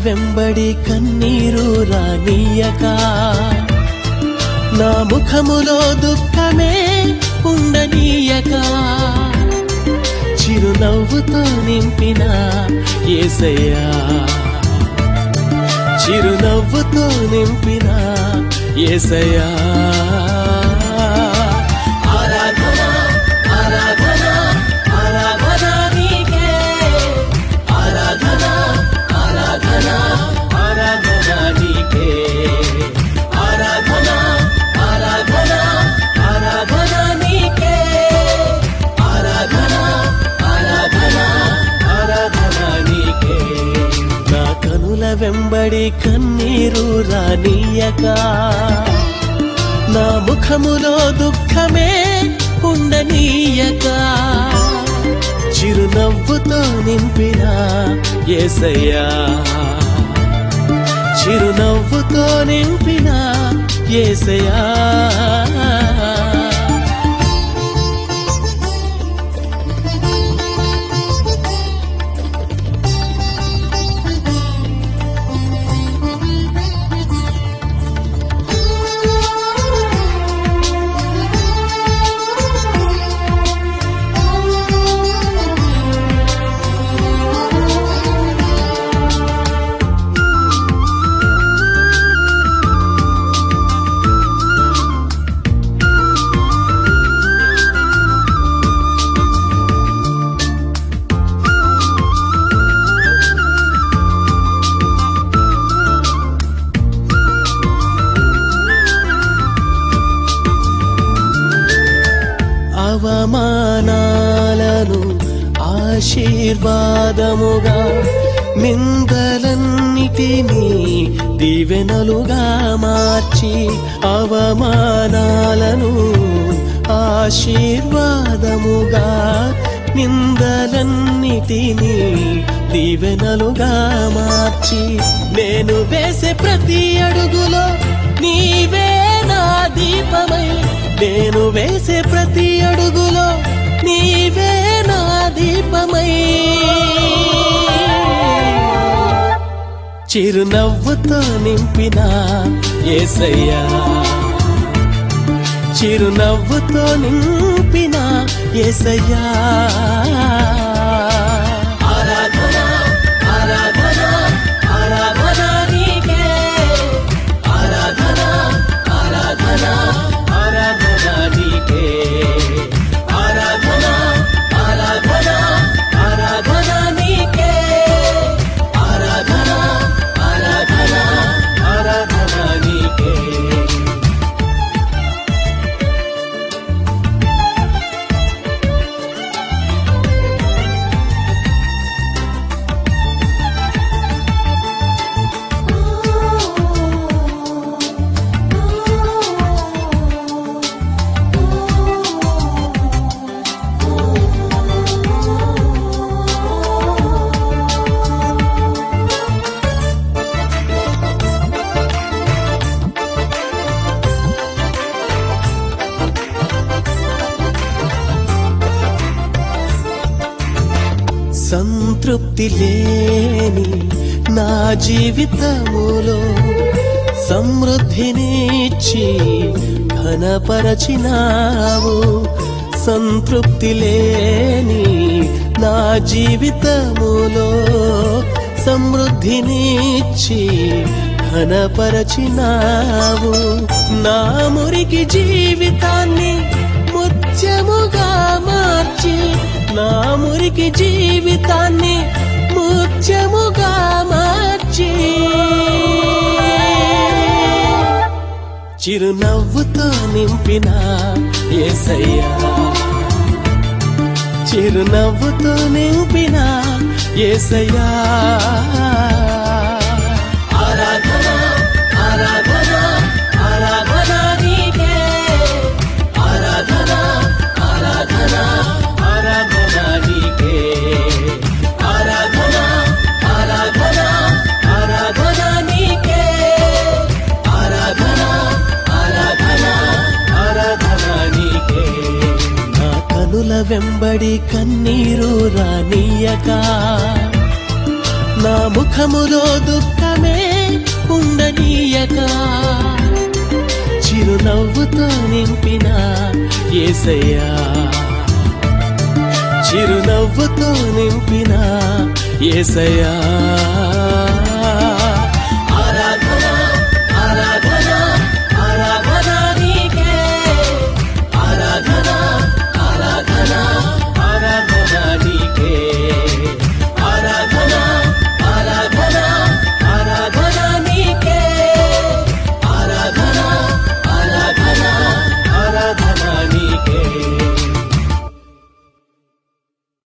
వెంబడి కన్నీరు రానీయక నా ముఖములో దుఃఖమే ఉండనీయక చిరునవ్వుతో నింపిన ఏసయ్యా చిరునవ్వుతో నింపిన ఏసయ్యా ఆరాధన ఆరాధన ఆరాధన నీకే ఆరాధన ఆరాధన ఆరాధన నీకే ఆరాధన ఆరాధన ఆరాధన నీకే ఆరాధన ఆరాధన ఆరాధన నీకే నా కనుల వెంబడి కన్నీరు రానీయక నా ముఖములో దుఃఖమే ఉండనీయక చిరునవ్వుతో నింపిన ఏసయ్యా చిరునవ్వుతో నింపిన ఏసయ్యా అవమానాలను ఆశీర్వాదముగా నిందలన్నిటినీ దీవెనలుగా మార్చి అవమానాలను ఆశీర్వాదముగా నిందలన్నిటినీ దీవెనలుగా మార్చి నేను వేసే ప్రతి అడుగులో నీవే నా దీపమై నేను వేసే ప్రతి అడుగులో నీవే నా దీపమై చిరునవ్వుతో నింపిన ఏసయ్యా చిరునవ్వుతో నింపిన ఏసయ్యా ఆరాధన ఆరాధన ఆరాధన నీకే ఆరాధన ఆరాధన ఆరాధన నీకే ఆరాధన ఆరాధన ఆరాధన నీకే ఆరాధన ఆరాధన ఆరాధన నీకే సంతృప్తి లేని నా జీవితములో సమృద్ధినిచ్చి ఘనపరచినావు సంతృప్తి లేని నా జీవితములో సమృద్ధినిచ్చి ఘనపరచినావు నా మురికి జీవితాన్ని ముత్యముగా మార్చి నా మురికి జీవితాన్ని ముత్యముగా మార్చి చిరునవ్వుతో నింపిన ఏసయ్యా చిరునవ్వుతో నింపిన ఏసయ్యా ఆరాధన ఆరాధన ఆరాధన నీకే ఆరాధన ఆరాధన ఆరాధన నీకే ఆరాధన ఆరాధన ఆరాధన నీకే ఆరాధన ఆరాధన ఆరాధన నీకే నా కనుల వెంబడి కన్నీరు రానీయక నా ముఖములో దుఃఖమే ఉండనీయక చిరునవ్వుతో నింపిన ఏసయ్యా చిరునవ్వుతో నింపిన ఏసయ్యా